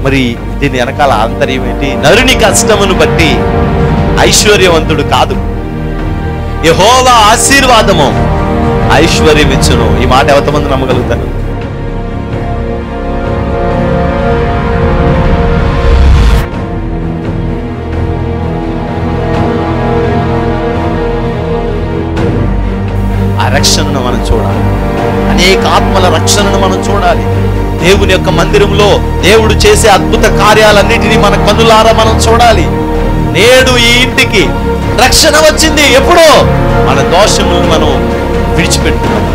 మరి దీని వెనకాల ఆంతర్యం ఏంటి నరుని కష్టమును బట్టి ఐశ్వర్యవంతుడు కాదు యెహోవా ఆశీర్వాదము ఐశ్వర్యం ఇచ్చును ఈ మాట ఎంతమంది నమ్మగలుగుతారు ఆ రక్షణను మనం చూడాలి అనేక ఆత్మల రక్షణను మనం చూడాలి దేవుని యొక్క మందిరంలో దేవుడు చేసే అద్భుత కార్యాలన్నిటినీ మన కన్నులారా మనం చూడాలి నేడు ఈ ఇంటికి రక్షణ వచ్చింది ఎప్పుడో మన దోషములను మనం విడిచిపెట్టుకున్నాం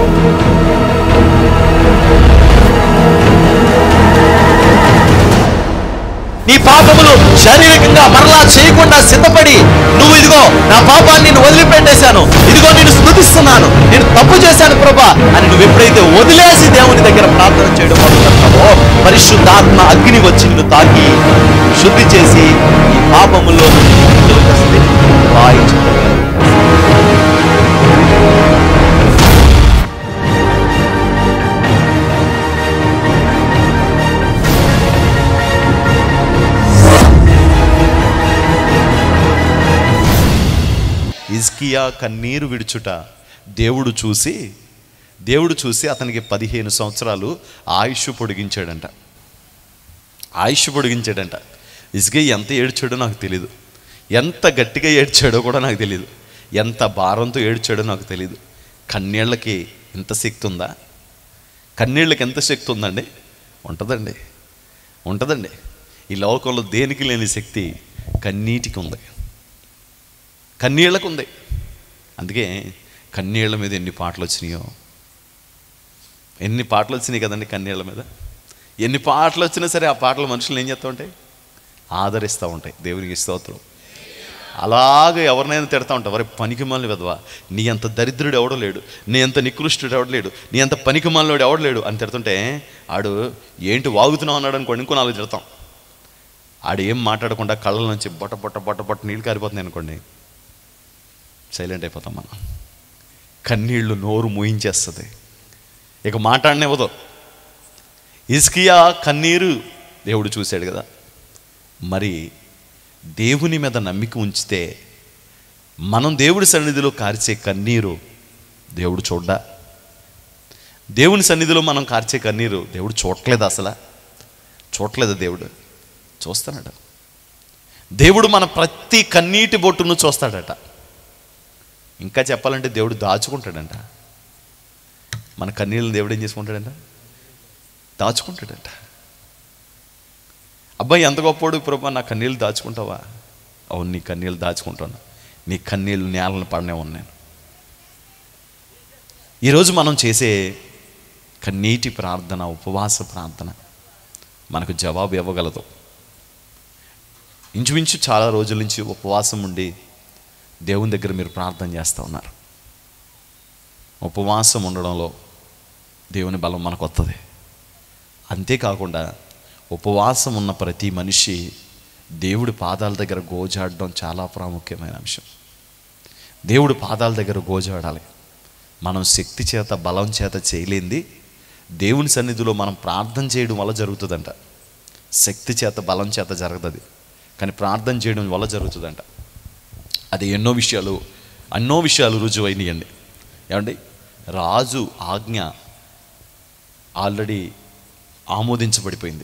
నీ పాపములు శారీరకంగా మరలా చేయకుండా సిద్ధపడి నువ్వు ఇదిగో నా పాపాన్ని నేను వదిలిపెట్టేశాను ఇదిగో నేను స్థుతిస్తున్నాను నేను తప్పు చేశాను ప్రభా అని నువ్వు ఎప్పుడైతే వదిలేసి దేవుని దగ్గర ప్రార్థన చేయడం మొదలుపెడతావో పరిశుద్ధాత్మ అగ్ని వచ్చి నిన్ను తాకి శుద్ధి చేసి ఈ పాపములో నుండి తొలగిస్తే వాయించుకోగలవు ఇజ్కియా కన్నీరు విడుచుట దేవుడు చూసి దేవుడు చూసి అతనికి పదిహేను సంవత్సరాలు ఆయుష్ పొడిగించాడంట ఆయుష్ పొడిగించాడంట ఇసుకే ఎంత ఏడ్చాడో నాకు తెలియదు ఎంత గట్టిగా ఏడ్చాడో కూడా నాకు తెలియదు ఎంత భారంతో ఏడ్చాడో నాకు తెలియదు కన్నీళ్ళకి ఎంత శక్తి ఉందా కన్నీళ్ళకి ఎంత శక్తి ఉందండి ఉంటుందండి ఉంటుందండి ఈ లోకంలో దేనికి లేని శక్తి కన్నీటికి ఉంది కన్నీళ్లకు ఉంది అందుకే కన్నీళ్ల మీద ఎన్ని పాటలు వచ్చినాయో ఎన్ని పాటలు వచ్చినాయి కదండి కన్నీళ్ల మీద ఎన్ని పాటలు వచ్చినా సరే ఆ పాటలు మనుషులు ఏం చేస్తూ ఉంటాయి ఆదరిస్తూ ఉంటాయి దేవునికి స్తోత్రం అలాగే ఎవరినైనా తిడతా ఉంటావు వరే పనికి మళ్ళీ విధవా నీ అంత దరిద్రుడు ఎవడో లేడు నీ అంత నికృష్టుడు ఎవడు లేడు నీ అంత పనికి మళ్ళీ ఎవడు లేడు అని తిడుతుంటే ఆడు ఏంటి వాగుతున్నావు అన్నాడు అనుకోండి ఇంకో నాలుగు తిడతాం ఆడు ఏం మాట్లాడకుండా కళ్ళ నుంచి బొట్ట బొట్ట బొట్ట బొట్ట నీళ్ళు కారిపోతుంది అనుకోండి సైలెంట్ అయిపోతాం మనం కన్నీళ్లు నోరు మూయించేస్తుంది ఇక మాట్లాడనివ్వదు ఇస్కియా కన్నీరు దేవుడు చూశాడు కదా మరి దేవుని మీద నమ్మిక ఉంచితే మనం దేవుడి సన్నిధిలో కార్చే కన్నీరు దేవుడు చూడ్డా దేవుని సన్నిధిలో మనం కార్చే కన్నీరు దేవుడు చూడట్లేదు అసలు చూడట్లేదు దేవుడు చూస్తాడట దేవుడు మన ప్రతి కన్నీటి బొట్టును చూస్తాడట ఇంకా చెప్పాలంటే దేవుడు దాచుకుంటాడంట మన కన్నీళ్ళని దేవుడు ఏం చేసుకుంటాడంట దాచుకుంటాడంట అబ్బాయి ఎంత గొప్పోడు ప్రభా నా కన్నీళ్ళు దాచుకుంటావా అవును నీ కన్నీళ్ళు దాచుకుంటాను నీ కన్నీళ్ళు నేలను పడనే ఉన్నాను ఈరోజు మనం చేసే కన్నీటి ప్రార్థన ఉపవాస ప్రార్థన మనకు జవాబు ఇవ్వగలదు ఇంచుమించు చాలా రోజుల నుంచి ఉపవాసం ఉండి దేవుని దగ్గర మీరు ప్రార్థన చేస్తూ ఉన్నారు ఉపవాసం ఉండడంలో దేవుని బలం మనకు వస్తుంది అంతేకాకుండా ఉపవాసం ఉన్న ప్రతి మనిషి దేవుడి పాదాల దగ్గర గోజాడడం చాలా ప్రాముఖ్యమైన అంశం దేవుడి పాదాల దగ్గర గోజాడాలి మనం శక్తి చేత బలం చేత చేయలేంది దేవుని సన్నిధిలో మనం ప్రార్థన చేయడం వల్ల జరుగుతుందంట శక్తి చేత బలం చేత జరగదు కానీ ప్రార్థన చేయడం వల్ల జరుగుతుందంట అది ఎన్నో విషయాలు ఎన్నో విషయాలు రుజువైనాయండి ఏమండి రాజు ఆజ్ఞ ఆల్రెడీ ఆమోదించబడిపోయింది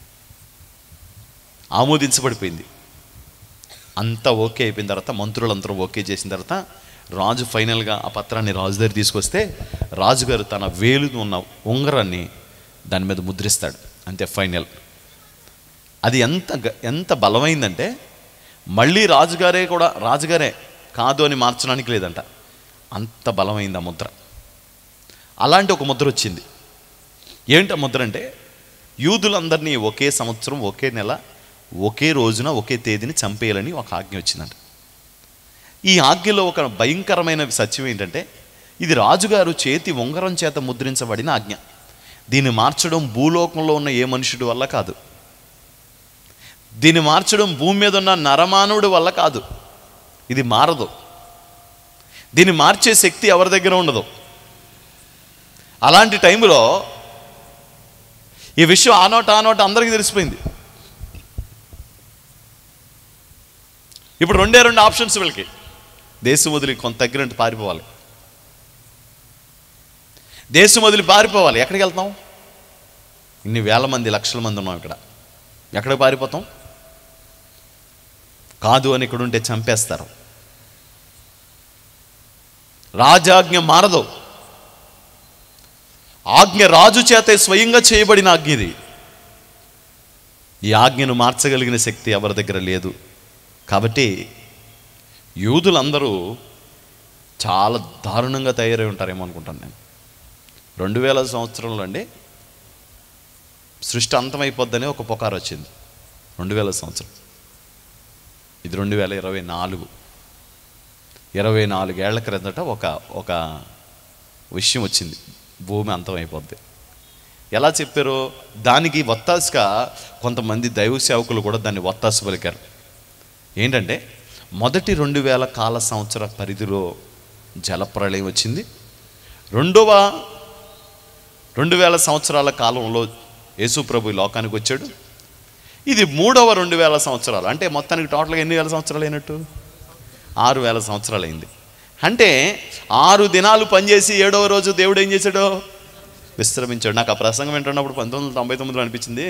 ఆమోదించబడిపోయింది అంతా ఓకే అయిపోయిన తర్వాత మంత్రులందరూ ఓకే చేసిన తర్వాత రాజు ఫైనల్గా ఆ పత్రాన్ని రాజు దగ్గర తీసుకొస్తే రాజుగారు తన వేలు ఉన్న ఉంగరాన్ని దాని మీద ముద్రిస్తాడు అంతే ఫైనల్ అది ఎంత గ- ఎంత బలమైందంటే మళ్ళీ రాజుగారే కూడా రాజుగారే కాదు అని మార్చడానికి లేదంట అంత బలమైంది ఆ ముద్ర అలాంటి ఒక ముద్ర వచ్చింది ఏంటి ఆ ముద్ర అంటే యూదులందరినీ ఒకే సంవత్సరం ఒకే నెల ఒకే రోజున ఒకే తేదీని చంపేయాలని ఒక ఆజ్ఞ వచ్చిందంట ఈ ఆజ్ఞలో ఒక భయంకరమైన సత్యం ఏంటంటే ఇది రాజుగారు చేతి ఉంగరం చేత ముద్రించబడిన ఆజ్ఞ దీన్ని మార్చడం భూలోకంలో ఉన్న ఏ మనుషుడి వల్ల కాదు దీన్ని మార్చడం భూమి మీద ఉన్న నరమానవుడి వల్ల కాదు ఇది మారదు దీన్ని మార్చే శక్తి ఎవరి దగ్గర ఉండదు అలాంటి టైంలో ఈ విషయం ఆ నోట ఆ నోట అందరికీ తెలిసిపోయింది ఇప్పుడు రెండే రెండు ఆప్షన్స్ వీళ్ళకి దేశం వదిలి కొంత తగ్గినట్టు పారిపోవాలి దేశం వదిలి పారిపోవాలి ఎక్కడికి వెళ్తాం ఇన్ని వేల మంది లక్షల మంది ఉన్నాం ఇక్కడ ఎక్కడికి పారిపోతాం కాదు అని ఇక్కడ ఉంటే చంపేస్తారు రాజాజ్ఞ మారదు ఆజ్ఞ రాజు చేతే స్వయంగా చేయబడిన ఆజ్ఞ ఇది ఈ ఆజ్ఞను మార్చగలిగిన శక్తి ఎవరి దగ్గర లేదు కాబట్టి యూదులందరూ చాలా దారుణంగా తయారై ఉంటారేమో అనుకుంటాను నేను రెండు వేల సంవత్సరంలో అండి సృష్టి అంతమైపోద్దని ఒక పుకారు వచ్చింది రెండు వేల సంవత్సరం ఇది రెండు వేల ఇరవై నాలుగు ఇరవై నాలుగేళ్ల క్రిందట ఒక ఒక విషయం వచ్చింది భూమి అంతమైపోద్ది ఎలా చెప్పారో దానికి వత్తాసుగా కొంతమంది దైవ సేవకులు కూడా దాన్ని వత్తాసు పలికారు ఏంటంటే మొదటి రెండు వేల కాల సంవత్సర పరిధిలో జలప్రళయం వచ్చింది రెండవ రెండు వేల సంవత్సరాల కాలంలో యేసు ప్రభు ఈ లోకానికి వచ్చాడు ఇది మూడవ రెండు వేల సంవత్సరాలు అంటే మొత్తానికి టోటల్గా ఎన్ని వేల సంవత్సరాలు అయినట్టు ఆరు వేల సంవత్సరాలు అయింది అంటే ఆరు దినాలు పనిచేసి ఏడవ రోజు దేవుడు ఏం చేశాడు విశ్రమించాడు నాకు ఆ ప్రసంగం వింటున్నప్పుడు పంతొమ్మిది వందల తొంభై తొమ్మిదిలో అనిపించింది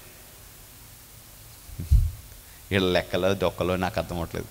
వీళ్ళ లెక్కలో దొక్కలో నాకు అర్థం అవట్లేదు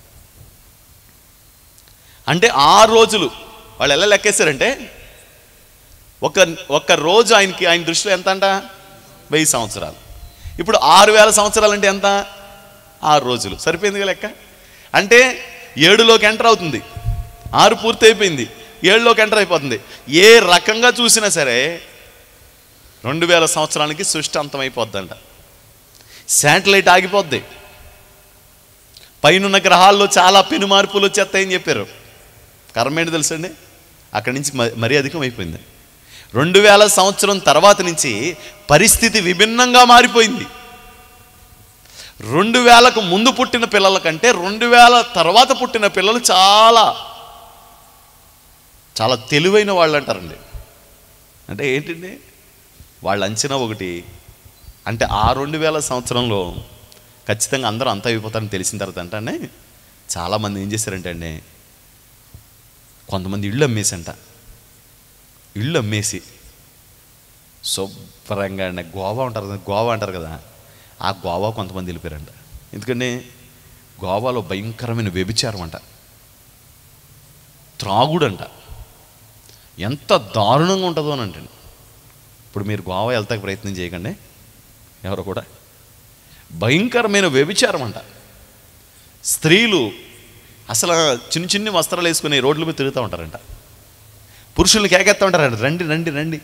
అంటే ఆరు రోజులు వాళ్ళు ఎలా లెక్కేశారంటే ఒక ఒక్క రోజు ఆయనకి ఆయన దృష్టిలో ఎంత అంట వెయ్యి సంవత్సరాలు ఇప్పుడు ఆరు వేల సంవత్సరాలు అంటే ఎంత ఆరు రోజులు సరిపోయింది కదా లెక్క అంటే ఏడులోకి ఎంటర్ అవుతుంది ఆరు పూర్తి అయిపోయింది ఏడులోకి ఎంటర్ అయిపోతుంది ఏ రకంగా చూసినా సరే రెండు వేల సంవత్సరానికి సృష్టి అంతమైపోద్దంట శాటిలైట్ ఆగిపోద్ది పైనున్న గ్రహాల్లో చాలా పెను మార్పులు వచ్చేస్తాయని చెప్పారు కర్మ ఏంటి తెలుసండి అక్కడి నుంచి మ- మరీ అధికం అయిపోయింది రెండు వేల సంవత్సరం తర్వాత నుంచి పరిస్థితి విభిన్నంగా మారిపోయింది రెండు వేలకు ముందు పుట్టిన పిల్లల కంటే రెండు వేల తర్వాత పుట్టిన పిల్లలు చాలా చాలా తెలివైన వాళ్ళు అంటారండి అంటే ఏంటండి వాళ్ళ అంచనా ఒకటి అంటే ఆ రెండు వేల సంవత్సరంలో ఖచ్చితంగా అందరూ అంతా అయిపోతారని తెలిసిన తర్వాత అంటే చాలామంది ఏం చేశారంటే అండి కొంతమంది ఇళ్ళు అమ్మేసంట ఇళ్ళు అమ్మేసి శుభ్రంగా అండి గోవా ఉంటారు కదా, గోవా అంటారు కదా ఆ గోవా కొంతమంది వెళ్ళిపోయారంట ఎందుకంటే గోవాలో భయంకరమైన వ్యభిచారం అంట త్రాగుడంట ఎంత దారుణంగా ఉంటుందో అని అంటే ఇప్పుడు మీరు గోవా వెళ్తాక ప్రయత్నం చేయకండి ఎవరు కూడా భయంకరమైన వ్యభిచారం అంట స్త్రీలు అసలు చిన్న చిన్ని వస్త్రాలు వేసుకుని రోడ్ల మీద తిరుగుతూ ఉంటారంట పురుషుల్ని కేకెత్తా ఉంటారంట రండి రండి రండి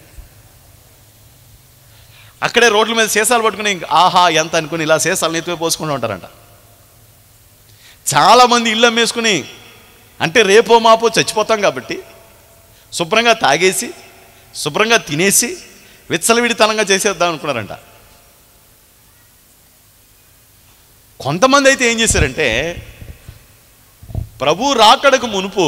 అక్కడే రోడ్ల మీద సీసాలు పట్టుకుని ఇంక ఆహా ఎంత అనుకుని ఇలా సీసాలు నెత్తిపోయి పోసుకుంటూ ఉంటారంట చాలామంది ఇల్లు అమ్మేసుకుని అంటే రేపో మాపో చచ్చిపోతాం కాబట్టి శుభ్రంగా తాగేసి శుభ్రంగా తినేసి విచ్చలవిడితనంగా చేసేద్దాం అనుకున్నారంట కొంతమంది అయితే ఏం చేశారంటే ప్రభు రాకడకు మునుపు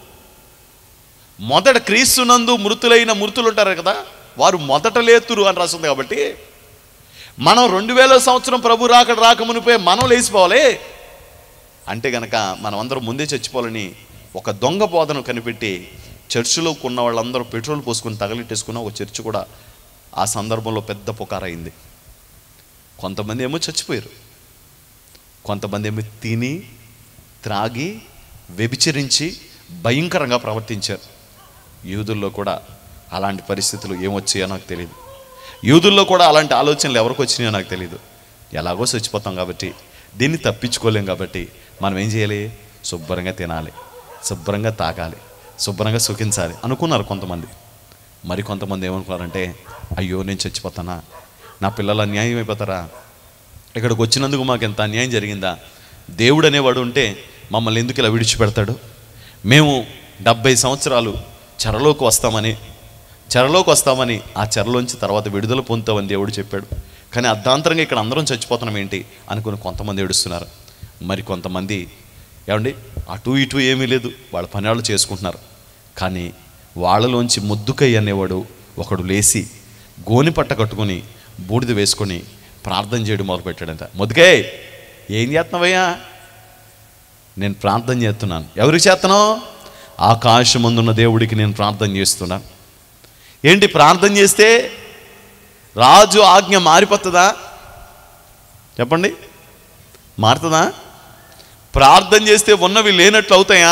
మొదట క్రీస్తునందు మృతులైన మృతులు ఉంటారు కదా వారు మొదట లేతురు అని రాస్తుంది కాబట్టి మనం రెండు వేల సంవత్సరం ప్రభు రాకడ రాక మునిపే మనం లేచిపోవాలి అంటే గనక మనం అందరం ముందే చచ్చిపోవాలని ఒక దొంగ బోధన కనిపెట్టి చర్చిలో ఉన్న వాళ్ళందరూ పెట్రోల్ పోసుకొని తగలెట్టేసుకున్న ఒక చర్చి కూడా ఆ సందర్భంలో పెద్ద పుకారైంది కొంతమంది ఏమో చచ్చిపోయారు కొంతమంది ఏమో తిని త్రాగి వ్యభిచరించి భయంకరంగా ప్రవర్తించారు యూదుల్లో కూడా అలాంటి పరిస్థితులు ఏమొచ్చాయో నాకు తెలియదు యూదుల్లో కూడా అలాంటి ఆలోచనలు ఎవరికి వచ్చినాయో నాకు తెలియదు ఎలాగో చచ్చిపోతాం కాబట్టి దీన్ని తప్పించుకోలేం కాబట్టి మనం ఏం చేయాలి శుభ్రంగా తినాలి శుభ్రంగా తాగాలి శుభ్రంగా సుఖించాలి అనుకున్నారు కొంతమంది మరి కొంతమంది ఏమనుకున్నారంటే అయ్యో నేను చచ్చిపోతానా నా పిల్లలు అన్యాయం అయిపోతారా ఇక్కడికి వచ్చినందుకు మాకు ఎంత అన్యాయం జరిగిందా దేవుడు అనేవాడు ఉంటే మమ్మల్ని ఎందుకు ఇలా విడిచిపెడతాడు మేము డెబ్బై సంవత్సరాలు చెరలోకి వస్తామని చెరలోకి వస్తామని ఆ చెరలోంచి తర్వాత విడుదల పొందుతామని దేవుడు చెప్పాడు కానీ అర్ధాంతరంగా ఇక్కడ అందరం చచ్చిపోతున్నాం ఏంటి అనుకుని కొంతమంది ఏడుస్తున్నారు మరి కొంతమంది ఏమండి అటు ఇటు ఏమీ లేదు వాళ్ళ పని వాళ్ళు చేసుకుంటున్నారు కానీ వాళ్ళలోంచి ముద్దుకై అనేవాడు ఒకడు లేచి గోని పట్ట కట్టుకొని బూడిద వేసుకొని ప్రార్థన చేయడం మొదలుపెట్టాడంట ముద్దుకై ఏం చేస్తున్నావయ్యా నేను ప్రార్థన చేస్తున్నాను ఎవరికి చేస్తున్నావు ఆకాశమందున్న దేవుడికి నేను ప్రార్థన చేస్తున్నాను ఏంటి ప్రార్థన చేస్తే రాజు ఆజ్ఞ మారిపోతుందా చెప్పండి మారుతుందా ప్రార్థన చేస్తే ఉన్నవి లేనట్లు అవుతాయా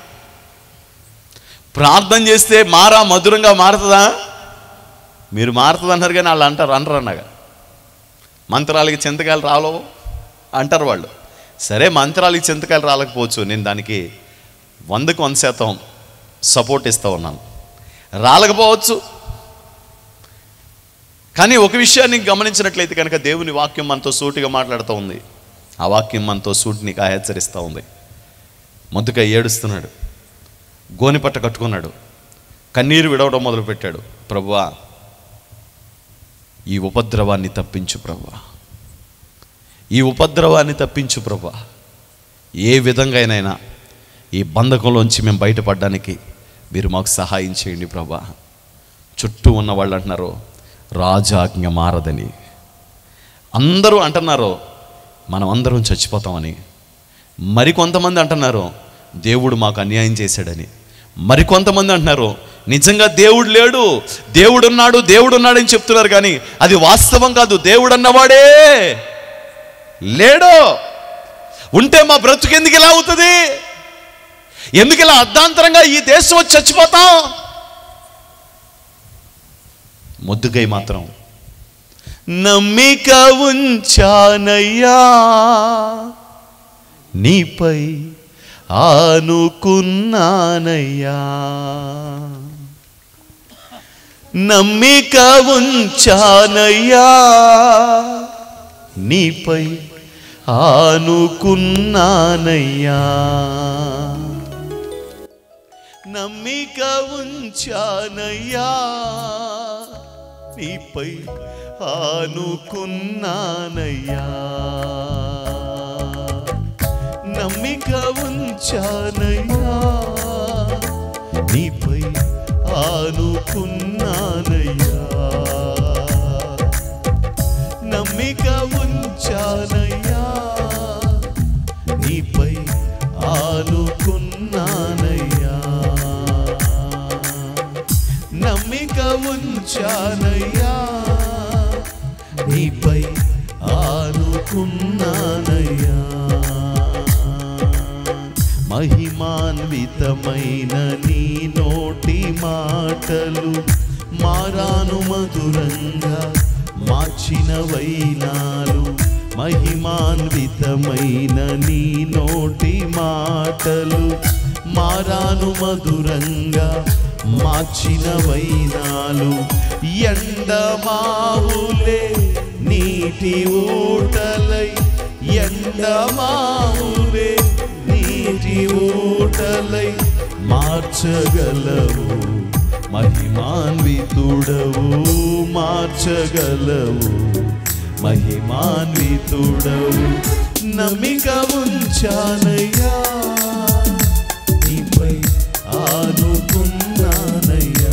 ప్రార్థన చేస్తే మారా మధురంగా మారుతుందా మీరు మారుతుంది అన్నారు కానీ వాళ్ళు అంటారు అనరు అన్నగా మంత్రాలకి చింతకాయలు రాలో అంటారు వాళ్ళు సరే మంత్రాలకి చింతకాయలు రాలేకపోవచ్చు నేను దానికి వందకు వంద శాతం సపోర్ట్ ఇస్తూ ఉన్నాను రాలేకపోవచ్చు కానీ ఒక విషయాన్ని గమనించినట్లయితే కనుక దేవుని వాక్యం మనతో సూటిగా మాట్లాడుతూ ఉంది ఆ వాక్యం మనతో సూటినిగా హెచ్చరిస్తూ ఉంది మొద్దుగా ఏడుస్తున్నాడు గోనిపట్ట కట్టుకున్నాడు కన్నీరు విడవడం మొదలుపెట్టాడు ప్రభువా ఈ ఉపద్రవాన్ని తప్పించు ప్రభువా ఈ ఉపద్రవాన్ని తప్పించు ప్రభువా ఏ విధంగానైనా ఈ బంధకంలోంచి మేము బయటపడడానికి మీరు మాకు సహాయం చేయండి ప్రభా చుట్టూ ఉన్న వాళ్ళు అంటున్నారు రాజాజ్ఞ మారదని అందరూ అంటున్నారు మనం అందరం చచ్చిపోతామని మరికొంతమంది అంటున్నారు దేవుడు మాకు అన్యాయం చేశాడని మరికొంతమంది అంటున్నారు నిజంగా దేవుడు లేడు దేవుడు ఉన్నాడు దేవుడు ఉన్నాడని చెప్తున్నారు కానీ అది వాస్తవం కాదు దేవుడు అన్నవాడే లేడు ఉంటే మా బ్రతుకు ఎందుకు ఇలా అవుతుంది ఎందుకు ఇలా అర్ధాంతరంగా ఈ దేశం వచ్చి చచ్చిపోతాం ముద్దుగై మాత్రం నమ్మిక ఉంచానయ్యా నీపై ఆనుకున్నానయ్యా నమ్మిక ఉంచానయ్యా నీపై ఆనుకున్నానయ్యా నమ్మిక ఉంచానయ్యా నీపై ఆనుకున్నానయ్యా నమ్మిక ఉంచానయ్యా నీపై ఆనుకున్నానయ్యా నమ్మిక ఉంచానయ్యా నీపై ఆనుకున్నానయ్యా నమ్మిక ఉంచానయ్యా నీపై ఆనుకున్నానయ్యా మహిమాన్వితమైన నీ నోటి మాటలు మారాను మధురంగా మార్చిన వైనాలు మహిమాన్వితమైన నీ నోటి మాటలు మారాను మధురంగా మార్చిన వైనాలు ఎండమావులే నీటి ఊటలై ఎండమావులే నీటి ఊటలై మార్చగలవు మహిమాన్వితుడవు మార్చగలవు మహిమాన్వితుడవు నమ్మిక ఉంచానయ్యా నీపై ఆనుకున్నానయ్యా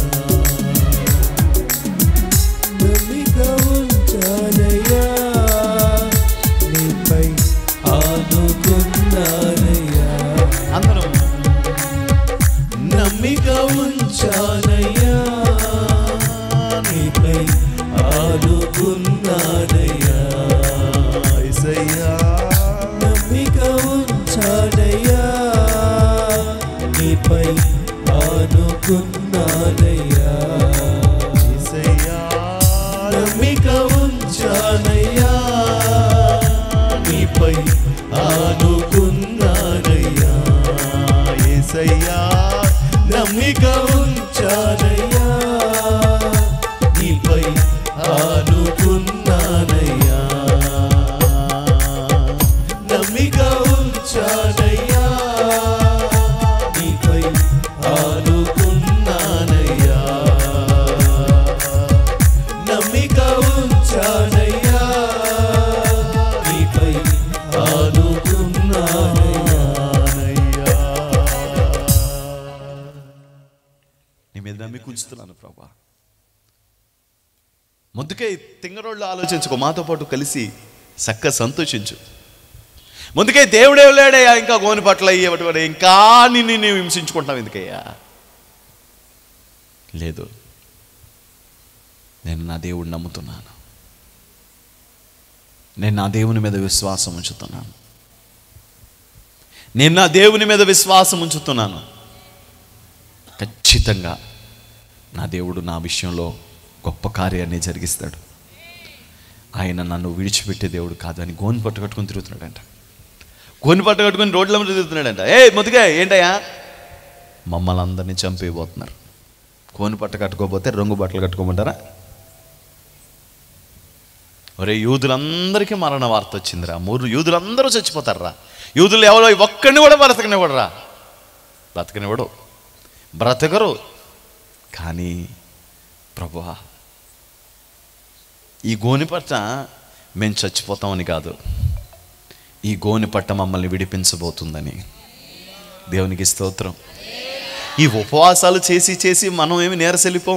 నమ్మిక ఉంచానయ్యా నీపై ఆనుకున్నానయ్యా అందరం నమ్మిక ఉంచానయ్యా నీపై ఆనుకున్నానయ్యా యేసయ్యా నమ్మిక ఉంచానయ్యా నీపై ఆనుకున్నానయ్యా యేసయ్యా నమ్మిక ఉంచానయ్యా నీపై ఆనుకున్నానయ్యా యేసయ్యా నమ్మిక ఉంచానయ్యా నీపై ఆనుకున్నానయ్యా నమ్మిక ఉంచానయ్యా నీపై ఆనుకున్నానయ్యా నమ్మిక ఉంచానయ్యా నీపై ఆనుకున్నానయ్యా నీ మీద నమ్మి ఉంచుతున్నాను ప్రభా ముందుకే తింగరోళ్ళు ఆలోచించుకో మాతో పాటు కలిసి చక్క సంతోషించు ముందుకే దేవుడే లేడయ్యా ఇంకా గోని పట్ల అయ్యేటువంటి ఇంకా నిన్ను నీవు హింసించుకుంటావు ఎందుకయ్యా లేదు నేను నా దేవుడిని నమ్ముతున్నాను నేను నా దేవుని మీద విశ్వాసం ఉంచుతున్నాను నేను నా దేవుని మీద విశ్వాసం ఉంచుతున్నాను ఖచ్చితంగా నా దేవుడు నా విషయంలో గొప్ప కార్యాన్ని జరిగిస్తాడు ఆయన నన్ను విడిచిపెట్టే దేవుడు కాదని గోని పట్టు కట్టుకొని తిరుగుతున్నాడంట గోని పట్టు కట్టుకొని రోడ్ల మీద తిరుగుతున్నాడంట ఏ మొదగా ఏంటయ్యా మమ్మల్ని అందరినీ చంపేయబోతున్నారు కోని పట్ట కట్టుకోకపోతే రంగు బట్టలు కట్టుకోమంటారా ఒరే యూదులందరికీ మరణ వార్త వచ్చిందిరా మూడు యూదులందరూ చచ్చిపోతారా యూదులు ఎవరో ఒక్కడిని కూడా బ్రతకనివ్వడు రా బ్రతకనివ్వడు బ్రతకరు కానీ ప్రభువా ఈ గోని పట్ట మేము చచ్చిపోతామని కాదు ఈ గోని పట్ట మమ్మల్ని విడిపించబోతుందని దేవునికి స్తోత్రం ఈ ఉపవాసాలు చేసి చేసి మనం ఏమి నీరసెళ్ళిపోం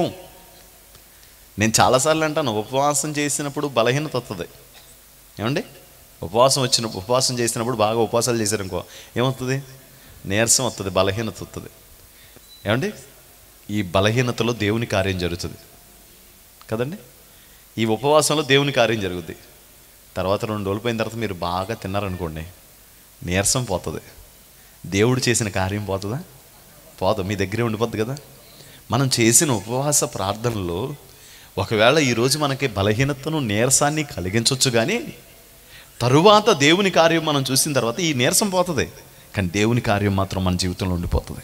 నేను చాలాసార్లు అంటాను ఉపవాసం చేసినప్పుడు బలహీనత వస్తుంది ఏమండి ఉపవాసం వచ్చిన ఉపవాసం చేసినప్పుడు బాగా ఉపవాసాలు చేశారనుకో ఏమవుతుంది నీరసం వస్తుంది బలహీనత వస్తుంది ఏమండి ఈ బలహీనతలో దేవుని కార్యం జరుగుతుంది కదండి ఈ ఉపవాసంలో దేవుని కార్యం జరుగుద్ది తర్వాత రెండు రోజులు పోయిన తర్వాత మీరు బాగా తిన్నారనుకోండి నీరసం పోతుంది దేవుడు చేసిన కార్యం పోతుందా పోదు మీ దగ్గరే ఉండిపోద్ది కదా మనం చేసిన ఉపవాస ప్రార్థనలో ఒకవేళ ఈరోజు మనకి బలహీనతను నీరసాన్ని కలిగించవచ్చు కానీ తరువాత దేవుని కార్యం మనం చూసిన తర్వాత ఈ నీరసం పోతుంది కానీ దేవుని కార్యం మాత్రం మన జీవితంలో ఉండిపోతుంది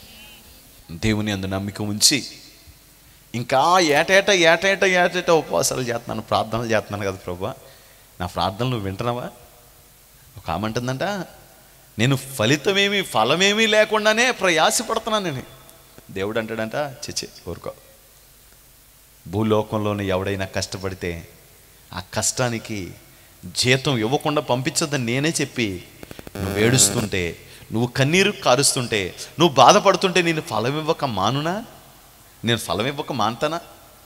దేవుని అందు నమ్మిక ఉంచి ఇంకా ఏటేట ఏటేట ఏటేట ఉపవాసాలు చేస్తున్నాను ప్రార్థనలు చేస్తున్నాను కదా ప్రభా నా ప్రార్థనలు నువ్వు వింటున్నావా ఒక ఆమె అంటుందంట నేను ఫలితమేమి ఫలమేమీ లేకుండానే ప్రయాసపడుతున్నాను నేను దేవుడు అంటాడంట చిచ్చి ఊరుకో భూలోకంలోని ఎవడైనా కష్టపడితే ఆ కష్టానికి జీతం ఇవ్వకుండా పంపించొద్దని నేనే చెప్పి నువ్వు ఏడుస్తుంటే నువ్వు కన్నీరు కారుస్తుంటే నువ్వు బాధపడుతుంటే నేను ఫలం ఇవ్వక మానునా నేను ఫలం ఇవ్వక మానతానా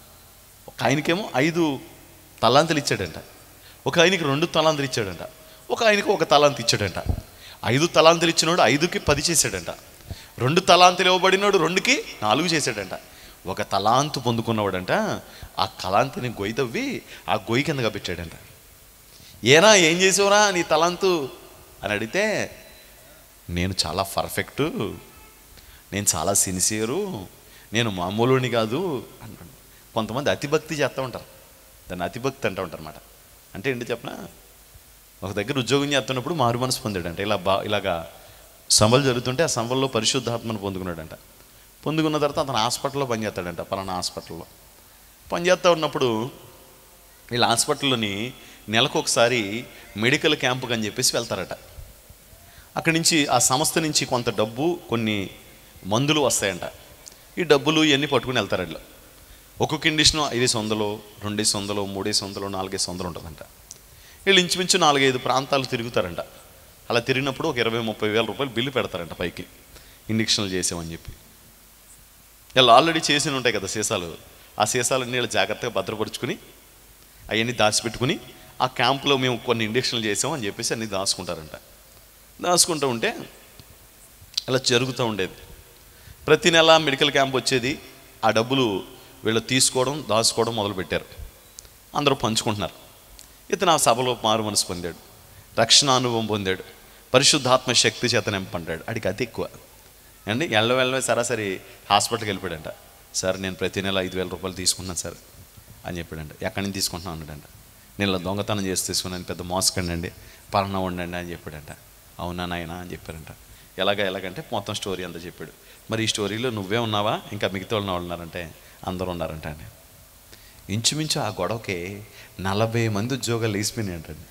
ఒక ఆయనకేమో ఐదు తలాంతులు ఇచ్చాడంట ఒక ఆయనకి రెండు తలాంతులు ఇచ్చాడంట ఒక ఆయనకి ఒక తలాంతి ఇచ్చాడంట ఐదు తలాంతులు ఇచ్చినోడు ఐదుకి పది చేశాడంట రెండు తలాంతులు ఇవ్వబడినోడు రెండుకి నాలుగు చేశాడంట ఒక తలాంతు పొందుకున్నవాడంట ఆ కలాంతిని గొయ్యి తవ్వి ఆ గొయ్యి కిందగా పెట్టాడంట ఏనా ఏం చేసావురా నీ తలాంతు అని అడిగితే నేను చాలా పర్ఫెక్టు నేను చాలా సిన్సియరు నేను మామూలుని కాదు అంటాడు కొంతమంది అతిభక్తి చేస్తూ ఉంటారు దాన్ని అతిభక్తి అంటూ ఉంటారు అన్నమాట అంటే ఏంటి చెప్పనా ఒక దగ్గర ఉద్యోగం చేస్తున్నప్పుడు మారు మనసు పొందాడంట ఇలా బా ఇలాగా సంబలు జరుగుతుంటే ఆ సంబల్లో పరిశుద్ధాత్మను పొందుకున్నాడంట పొందుకున్న తర్వాత అతను హాస్పిటల్లో పనిచేస్తాడంట పలానా హాస్పిటల్లో పనిచేస్తూ ఉన్నప్పుడు వీళ్ళ హాస్పిటల్లోని నెలకు ఒకసారి మెడికల్ క్యాంపుకి అని చెప్పేసి వెళ్తారట అక్కడి నుంచి ఆ సంస్థ నుంచి కొంత డబ్బు కొన్ని మందులు వస్తాయంట ఈ డబ్బులు ఇవన్నీ పట్టుకుని వెళ్తారు ఇట్లా ఒక్కొక్క ఇండిషన్ ఐదేసి వందలు రెండేసి వందలు మూడేసి వందలు నాలుగేసి వందలు ఉంటుందంట వీళ్ళు ఇంచుమించు నాలుగైదు ప్రాంతాలు తిరుగుతారంట అలా తిరిగినప్పుడు ఒక ఇరవై ముప్పై వేల రూపాయలు బిల్లు పెడతారంట పైకి ఇంజక్షన్లు చేసామని చెప్పి వీళ్ళు ఆల్రెడీ చేసి ఉంటాయి కదా సీసాలు ఆ సీసాలన్నీ వీళ్ళు జాగ్రత్తగా భద్రపరుచుకుని అవన్నీ దాచిపెట్టుకుని ఆ క్యాంపులో మేము కొన్ని ఇంజక్షన్లు చేసాం అని చెప్పేసి అన్ని దాచుకుంటారంట దాచుకుంటూ ఉంటే అలా జరుగుతూ ఉండేది ప్రతి నెల మెడికల్ క్యాంప్ వచ్చేది ఆ డబ్బులు వీళ్ళు తీసుకోవడం దాచుకోవడం మొదలుపెట్టారు అందరూ పంచుకుంటున్నారు ఇతను ఆ సభలో మారు మనసు పొందాడు రక్షణ అనుభవం పొందాడు పరిశుద్ధాత్మ శక్తి చేత నింపంటాడు అడిగి అతి ఎక్కువ అండి ఎళ్ళ వెళ్ళ సరాసరి హాస్పిటల్కి వెళ్ళిపోయాడంట సార్ నేను ప్రతి నెల ఐదు వేల రూపాయలు తీసుకున్నాను సార్ అని చెప్పాడంట ఎక్కడి నుంచి తీసుకుంటున్నాను అన్నాడంట నేను ఇలా దొంగతనం చేసి తీసుకున్నాను పెద్ద మోసకండి అండి పలానా ఉండండి అని చెప్పాడంట అవునా నాయనా అని చెప్పారంట ఎలాగ ఎలాగంటే మొత్తం స్టోరీ అంతా చెప్పాడు మరి ఈ స్టోరీలో నువ్వే ఉన్నావా ఇంకా మిగతా వాళ్ళు ఉన్నారంటే అందరూ ఉన్నారంట అండి ఇంచుమించు ఆ గొడవకి నలభై మంది ఉద్యోగాలు లేచిపోయినాయంటండి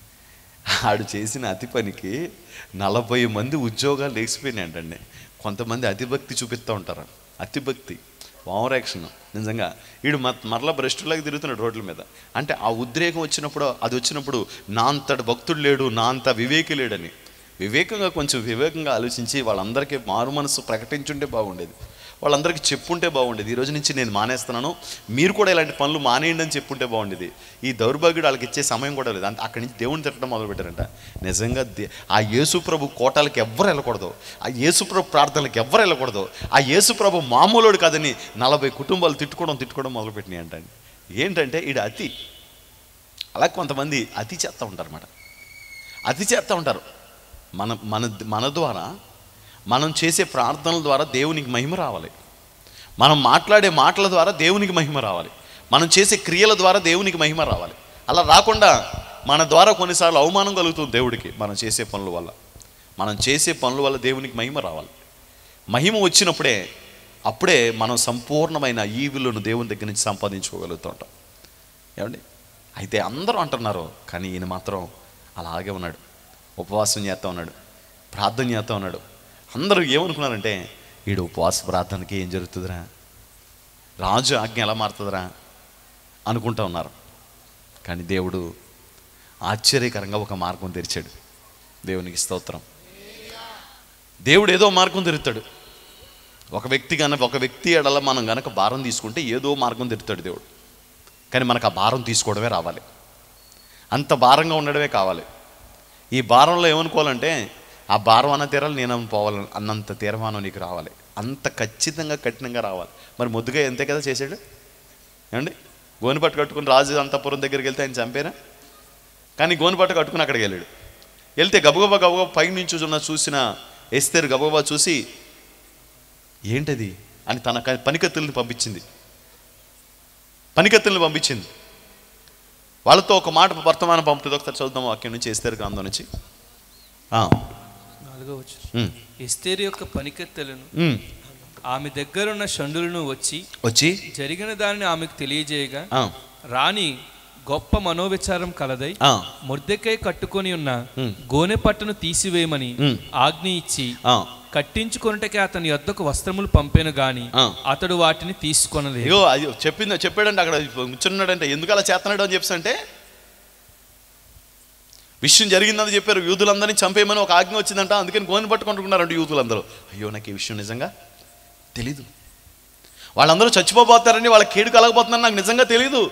ఆడు చేసిన అతి పనికి నలభై మంది ఉద్యోగాలు లేచిపోయినాయంటండి కొంతమంది అతిభక్తి చూపిస్తూ ఉంటారు అతిభక్తి ఓవర్ యాక్షన్ నిజంగా వీడు మ మరలా భ్రష్టులాగా తిరుగుతున్నాడు రోడ్ల మీద అంటే ఆ ఉద్రేకం వచ్చినప్పుడు అది వచ్చినప్పుడు నా అంతటి భక్తుడు లేడు నా అంత వివేకి లేడని వివేకంగా కొంచెం వివేకంగా ఆలోచించి వాళ్ళందరికీ మారు మనసు ప్రకటించుంటే బాగుండేది వాళ్ళందరికీ చెప్పుంటే బాగుండేది ఈ రోజు నుంచి నేను మానేస్తున్నాను మీరు కూడా ఇలాంటి పనులు మానేయండి అని చెప్పుంటే బాగుండేది ఈ దౌర్భాగ్యుడు వాళ్ళకి ఇచ్చే సమయం కూడా లేదు అంత అక్కడి నుంచి దేవుని తిట్టడం మొదలుపెట్టారంట నిజంగా దే ఆ యేసుప్రభు కోటలకి ఎవ్వరు వెళ్ళకూడదు ఆ యేసుప్రభు ప్రార్థనలకు ఎవ్వరు వెళ్ళకూడదు ఆ యేసుప్రభు మామూలుడు కాదని నలభై కుటుంబాలు తిట్టుకోవడం తిట్టుకోవడం మొదలుపెట్టినాయి అంటండి ఏంటంటే ఈడ అతి అలా కొంతమంది అతి చేస్తూ ఉంటారు అన్నమాట అతి చేస్తూ ఉంటారు మన మన మన ద్వారా మనం చేసే ప్రార్థనల ద్వారా దేవునికి మహిమ రావాలి మనం మాట్లాడే మాటల ద్వారా దేవునికి మహిమ రావాలి మనం చేసే క్రియల ద్వారా దేవునికి మహిమ రావాలి అలా రాకుండా మన ద్వారా కొన్నిసార్లు అవమానం కలుగుతుంది దేవుడికి మనం చేసే పనుల వల్ల మనం చేసే పనుల వల్ల దేవునికి మహిమ రావాలి మహిమ వచ్చినప్పుడే అప్పుడే మనం సంపూర్ణమైన ఈవులను దేవుని దగ్గర నుంచి సంపాదించుకోగలుగుతుంటాం ఏమండి అయితే అందరూ అంటున్నారు కానీ ఈయన మాత్రం అలాగే ఉన్నాడు ఉపవాసం చేస్తూ ఉన్నాడు ప్రార్థన చేస్తూ ఉన్నాడు అందరూ ఏమనుకున్నారంటే వీడు ఉపవాస ప్రార్థనకి ఏం జరుగుతుందిరా రాజు ఆజ్ఞ ఎలా మారుతుందిరా అనుకుంటూ ఉన్నారు కానీ దేవుడు ఆశ్చర్యకరంగా ఒక మార్గం తెరిచాడు దేవునికి స్తోత్రం దేవుడు ఏదో మార్గం తెరుతాడు ఒక వ్యక్తి కనుక ఒక వ్యక్తి ఎడల మనం గనక భారం తీసుకుంటే ఏదో మార్గం తెరుతాడు దేవుడు కానీ మనకు ఆ భారం తీసుకోవడమే రావాలి అంత భారంగా ఉండడమే కావాలి ఈ భారంలో ఏమనుకోవాలంటే ఆ భారం అన్న తీరాలి నేను పోవాలి అన్నంత తీర్మానం నీకు రావాలి అంత ఖచ్చితంగా కఠినంగా రావాలి మరి ముద్దుగా ఎంతే కదా చేశాడు ఏమండి గోనిపట్టు కట్టుకుని రాజు అంతపురం దగ్గరికి వెళ్తే ఆయన చంపేనా కానీ గోనిపట్టు కట్టుకుని అక్కడికి వెళ్ళాడు వెళ్తే గబగబా గబగబా పైన నుంచి ఉన్న చూసిన ఎస్తేరు గబగబా చూసి ఏంటది అని తన క- పనికత్తుల్ని పంపించింది పనికత్తుల్ని పంపించింది వాళ్ళతో ఒక మాట వర్తమానం పంపుతుంది ఒకసారి చదువుదాం వాక్యం నుంచి ఎస్తేరు గ్రంథం నుంచి ఆ, నాలుగో వచ్చు ఉమ్, ఎస్తేరు యొక్క పనికెత్తెలను ఉమ్. ఆమె దగ్గరున్న షండులను వచ్చి వచ్చి జరిగిన దానిని ఆమెకు తెలియజేయగా ఆ, రాణి గొప్ప మనోవిచారం కలదై ఆ, ముర్దెకై కట్టుకొని ఉన్న ఉమ్. గోనె పట్టును తీసివేయమని ఉమ్. ఆజ్ఞ ఇచ్చి ఆ. కట్టించుకొనుటకే అతని యొద్దకు వస్త్రములు పంపాను గాని ఆ. అతడు వాటిని తీసుకొనలేదు ఇగో అది చెప్పింది చెప్పాడంటే అక్కడ కూర్చున్నాడంటే ఎందుకు అలా చేస్తున్నాడు అని చెప్పి అంటే విషయం జరిగిందని చెప్పారు యూదులందరినీ చంపేయమని ఒక ఆజ్ఞ వచ్చిందంట అందుకని గోని పట్టుకుంటున్నారంట యూదులందరూ అయ్యో నాకు ఈ విషయం నిజంగా తెలీదు వాళ్ళందరూ చచ్చిపోబోతారని వాళ్ళ కేడు కలగబోతుందని నాకు నిజంగా తెలీదు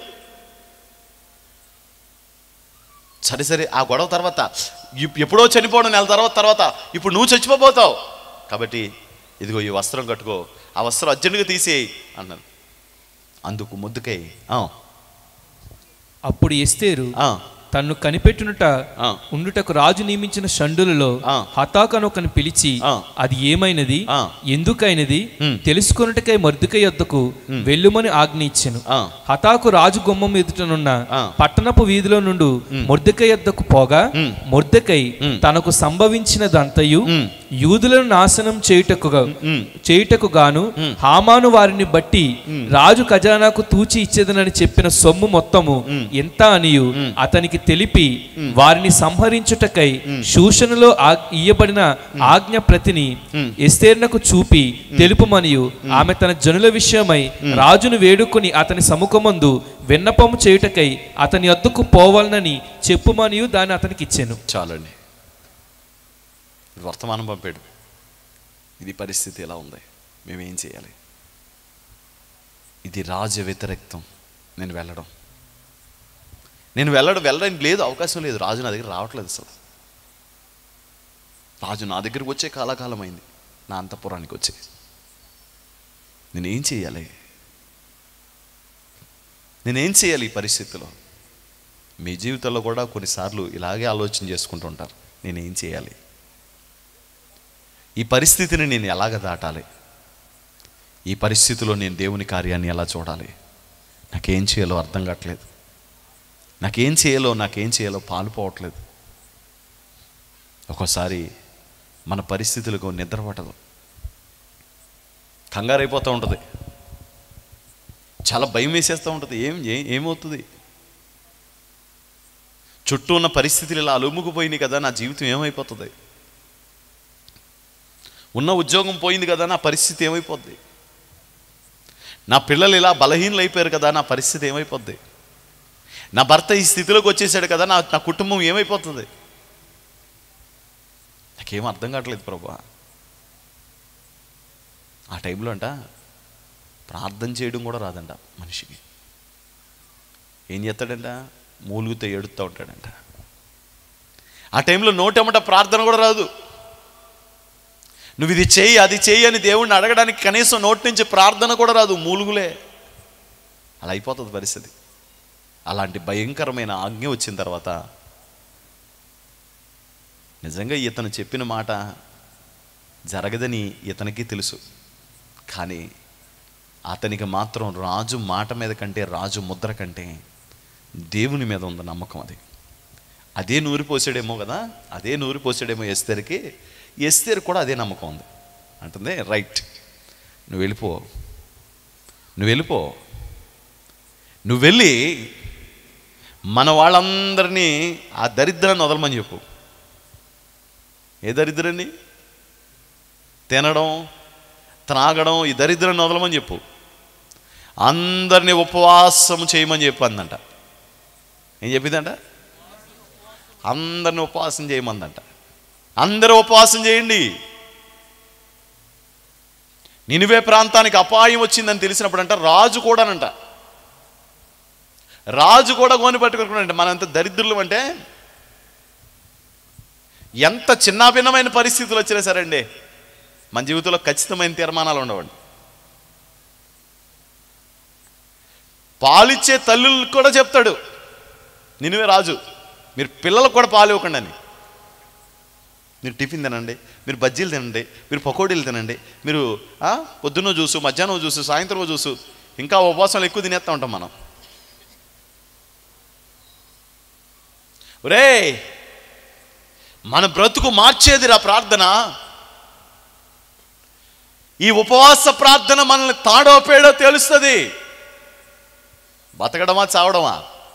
సరే సరే ఆ గొడవ తర్వాత ఇప్- ఎప్పుడో చనిపోవడం నెల తర్వాత తర్వాత ఇప్పుడు నువ్వు చచ్చిపోబోతావు కాబట్టి ఇదిగో ఈ వస్త్రం కట్టుకో ఆ వస్త్రం అర్జెంటుగా తీసేయి అన్నాను అందుకు ముద్దుకై ఆ, అప్పుడు ఎస్తేరు ఆ, తన్ను కనిపెట్టునుట ఆ. ఉండుటకు రాజు నియమించిన షండులలో ఆ. హతాకను ఒకని పిలిచి ఆ. అది ఏమైనది ఆ. ఎందుకైనది ఉమ్. తెలుసుకొనుటకై మర్దుకై యొద్దకు వెళ్ళుమని ఆజ్ఞ ఇచ్చెను ఆ. హతాకు రాజు గుమ్మం ఎదుటనున్న ఆ. పట్టణపు వీధిలో నుండి మొర్దెకై యొద్దకు పోగా ఉమ్. మొర్దెకై ఉమ్. తనకు సంభవించినదంతయు ఉమ్. యూదులను నాశనం చేయుటకు ఉమ్. చేయుటకు గాను హామాను వారిని బట్టి రాజు ఖజానాకు తూచి ఇచ్చేదనని చెప్పిన సొమ్ము మొత్తము ఎంత అనియు అతనికి తెలిపి వారిని సంహరించుటకై శూషణలో ఆ- ఇయ్యబడిన ఆజ్ఞ ప్రతిని ఎస్తేర్నకు చూపి తెలుపుమనియు ఆమె తన జనుల విషయమై రాజును వేడుకొని అతని సముఖమందు విన్నపము చేయుటకై అతని వద్దకు పోవాలనని చెప్పుమనియు దాన్ని అతనికి ఇచ్చాను చాలండి వర్తమానం పంపాడు ఇది పరిస్థితి ఎలా ఉంది మేమేం చేయాలి ఇది రాజ వ్యతిరేక్తం నేను వెళ్ళడం నేను వెళ్ళడం వెళ్ళడానికి లేదు అవకాశం లేదు రాజు నా దగ్గర రావట్లేదు అసలు రాజు నా దగ్గరికి వచ్చే కాలకాలం అయింది నా అంతఃపురానికి వచ్చే నేనేం చేయాలి నేనేం చేయాలి ఈ పరిస్థితిలో మీ జీవితంలో కూడా కొన్నిసార్లు ఇలాగే ఆలోచన చేసుకుంటూ ఉంటారు నేనేం చేయాలి ఈ పరిస్థితిని నేను ఎలాగ దాటాలి ఈ పరిస్థితిలో నేను దేవుని కార్యాన్ని ఎలా చూడాలి నాకేం చేయాలో అర్థం కావట్లేదు నాకేం చేయాలో నాకేం చేయాలో పాలు పోవట్లేదు ఒక్కోసారి మన పరిస్థితులకు నిద్ర పట్టదు కంగారైపోతూ ఉంటుంది చాలా భయం వేసేస్తూ ఉంటుంది ఏం ఏ- ఏమవుతుంది చుట్టూ ఉన్న పరిస్థితులు ఇలా అలుముకుపోయినాయి కదా నా జీవితం ఏమైపోతుంది ఉన్న ఉద్యోగం పోయింది కదా నా పరిస్థితి ఏమైపోద్ది నా పిల్లలు ఇలా బలహీనలు అయిపోయారు కదా నా పరిస్థితి ఏమైపోద్ది నా భర్త ఈ స్థితిలోకి వచ్చేసాడు కదా నా నా కుటుంబం ఏమైపోతుంది నాకేం అర్థం కావట్లేదు ప్రభా ఆ టైంలో అంట ప్రార్థన చేయడం కూడా రాదంట మనిషికి ఏం చేస్తాడంట మూలుగుతో ఏడుస్తూ ఉంటాడంట ఆ టైంలో నోటెమ్మట ప్రార్థన కూడా రాదు నువ్వు ఇది చేయి అది చేయి అని దేవుణ్ణి అడగడానికి కనీసం నోటి నుంచి ప్రార్థన కూడా రాదు మూలుగులే అలా అయిపోతుంది పరిస్థితి అలాంటి భయంకరమైన ఆజ్ఞ వచ్చిన తర్వాత నిజంగా ఇతను చెప్పిన మాట జరగదని ఇతనికి తెలుసు కానీ అతనికి మాత్రం రాజు మాట మీద కంటే రాజు ముద్ర కంటే దేవుని మీద ఉంది నమ్మకం అది అదే నూరి పోసాడేమో కదా అదే నూరి పోసాడేమో ఎస్తేరికి ఎస్తేరు కూడా అదే నమ్మకం ఉంది అంటుంది రైట్ నువ్వు వెళ్ళిపో నువ్వు వెళ్ళిపో నువ్వు వెళ్ళి మన వాళ్ళందరినీ ఆ దరిద్రాన్ని వదలమని చెప్పు ఏ దరిద్రాన్ని తినడం త్రాగడం ఈ దరిద్రాన్ని వదలమని చెప్పు అందరినీ ఉపవాసం చేయమని చెప్పు అందంట ఏం చెప్పిందంట అందరిని ఉపవాసం చేయమందంట అందరూ ఉపవాసం చేయండి నినివే ప్రాంతానికి అపాయం వచ్చిందని తెలిసినప్పుడు అంట రాజు కూడానంట రాజు కూడా గోని పట్టుకుంటున్నాడంట మనం ఎంత దరిద్రులు అంటే ఎంత చిన్నాభిన్నమైన పరిస్థితులు వచ్చినా సరే అండి మన జీవితంలో ఖచ్చితమైన తీర్మానాలు ఉండవండి పాలిచ్చే తల్లులకు కూడా చెప్తాడు నినివే రాజు మీరు పిల్లలకు కూడా పాలు ఇవ్వకండి అని మీరు టిఫిన్ తినండి మీరు బజ్జీలు తినండి మీరు పకోడీలు తినండి మీరు ఆ, పొద్దున్న చూసు మధ్యాహ్నం చూసు సాయంత్రం చూసు ఇంకా ఉపవాసాలు ఎక్కువ తినేస్తూ ఉంటాం మనం ఒరే మన బ్రతుకు మార్చేదిరా ప్రార్థన ఈ ఉపవాస ప్రార్థన మనల్ని తాడో పేడో తెలుస్తుంది బతకడమా చావడమా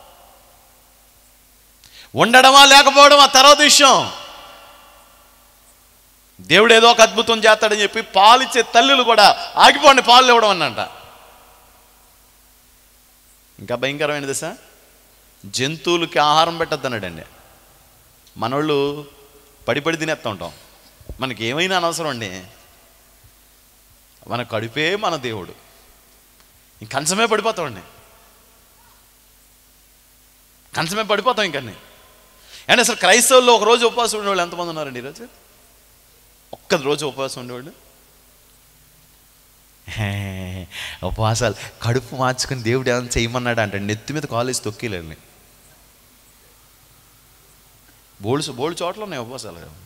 ఉండడమా లేకపోవడమా తర్వాత విషయం దేవుడు ఏదో ఒక అద్భుతం చేస్తాడని చెప్పి పాలిచ్చే తల్లులు కూడా ఆగిపోండి పాలు ఇవ్వడం అన్నంట ఇంకా భయంకరమైనది సార్ జంతువులకి ఆహారం పెట్టద్దన్నాడండి మనోళ్ళు పడి పడి తినేస్తూ ఉంటాం మనకి ఏమైనా అనవసరం అండి మన కడుపే మన దేవుడు ఇంక కంచమే పడిపోతామండి కంచమే పడిపోతాం ఇంకన్నీ అంటే అసలు క్రైస్తవుల్లో ఒక రోజు ఉపవాసం ఉండేవాళ్ళు ఎంతమంది ఉన్నారండి ఈరోజు ఒక్క రోజు ఉపవాసం ఉండేవాళ్ళు హే, ఉపవాసాలు కడుపు మార్చుకుని దేవుడు ఏమైనా చేయమన్నాడు అంటే నెత్తి మీద కాలేజ్ తొక్కిలేండి బోల్స్ బోల్డ్ చోట్ల ఉన్నాయి ఉపవాసాలు